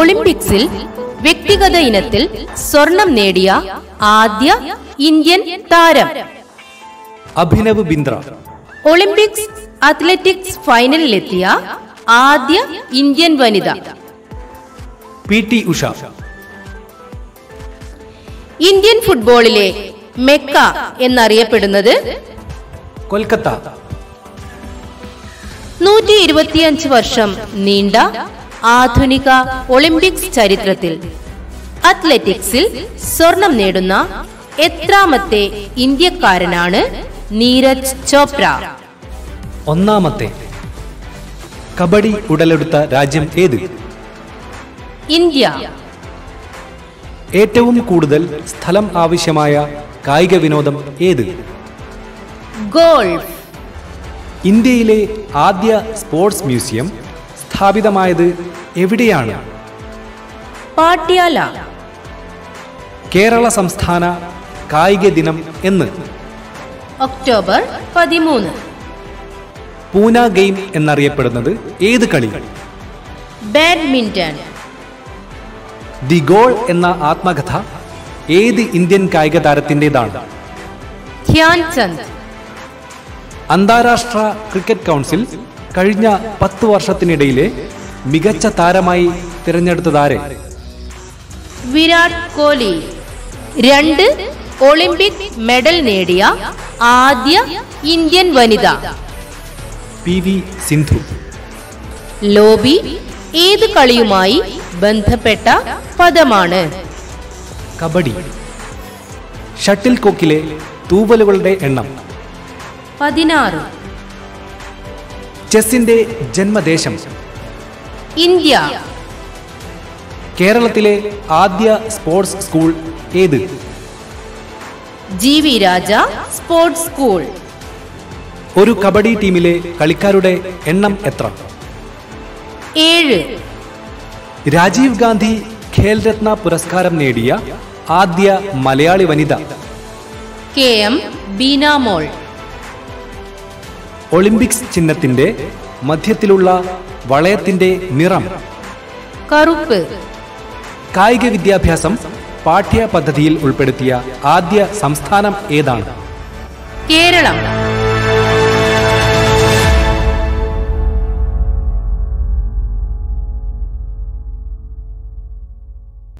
ഒളിമ്പിക്സിൽ വ്യക്തിഗത ഇനത്തിൽ സ്വർണം നേടിയ ആദ്യ ഇന്ത്യൻ താരം അഭിനവ് ബിന്ദ്ര ഒളിമ്പിക്സ് അത്ലറ്റിക്സ് ഫൈനലിലെത്തിയ ആദ്യ ഇന്ത്യൻ വനിത പി ടി ഉഷ ഇന്ത്യൻ ഫുട്ബോളിലെ മെക്ക എന്നറിയപ്പെടുന്നത് കൊൽക്കത്ത നൂറ്റി ഇരുപത്തിയഞ്ച് വർഷം നീണ്ട ആധുനിക ഒളിമ്പിക്സ് ചരിത്രത്തിൽ അത്ലറ്റിക്സിൽ സ്വർണം നേടുന്ന എത്രാമത്തെ ഇന്ത്യക്കാരനാണ് നീരജ് ചോപ്ര ഒന്നാമത്തെ കബഡി ഉടലെടുത്ത രാജ്യം ഏത് ഇന്ത്യ ഏറ്റവും കൂടുതൽ സ്ഥലം ആവശ്യമായ കായിക വിനോദം ഏത് ഗോൾഫ് ഇന്ത്യയിലെ ആദ്യ സ്പോർട്സ് മ്യൂസിയം സ്ഥാപിതമായത് എവിടെയാണ് പാട്യാല കേരള സംസ്ഥാന കായിക ദിനം എന്ന് ഒക്ടോബർ പതിമൂന്ന് പൂന ഗെയിം എന്നറിയപ്പെടുന്നത് ഏത് കളി ബാഡ്മിന്റൺ ദി ഗോൾ എന്ന ആത്മകഥ ഏത് ഇന്ത്യൻ കായിക താരത്തിൻ്റെതാണ് ധ്യാൻ ചന്ദ് അന്താരാഷ്ട്ര ക്രിക്കറ്റ് കൗൺസിൽ കഴിഞ്ഞ പത്ത് വർഷത്തിനിടയിലെ മികച്ച താരമായി തിരഞ്ഞെടുത്തതാരെ വിരാട് കോഹ്ലി രണ്ട് ഒളിമ്പിക് മെഡൽ നേടിയ ആദ്യ ഇന്ത്യൻ വനിത പി വി സിന്ധു ലോബി ഏത് കളിയുമായി ബന്ധപ്പെട്ട പദമാണ് കബഡി ഷട്ടിൽ കോക്കിലെ തൂവലുകളുടെ എണ്ണം പതിനാറ് ചെസ്സിന്റെ ജന്മദേശം ഇന്ത്യ കേരളത്തിലെ ആദ്യ സ്പോർട്സ് സ്കൂൾ ഏത് G V Raja sports school ഒരു കബഡി ടീമിലെ കളിക്കാരുടെ എണ്ണം എത്ര ഏഴ് രാജീവ് ഗാന്ധി ഖേൽരത്ന പുരസ്കാരം നേടിയ ആദ്യ മലയാളി വനിത കെ എം ബീനാമോൾ ഒളിമ്പിക്സ് ചിഹ്നത്തിന്റെ മധ്യത്തിലുള്ള വളയത്തിന്റെ നിറം കറുപ്പ് കായിക വിദ്യാഭ്യാസം പാഠ്യ പദ്ധതിയിൽ ഉൾപ്പെടുത്തിയ ആദ്യ സംസ്ഥാനം ഏതാണ് കേരളം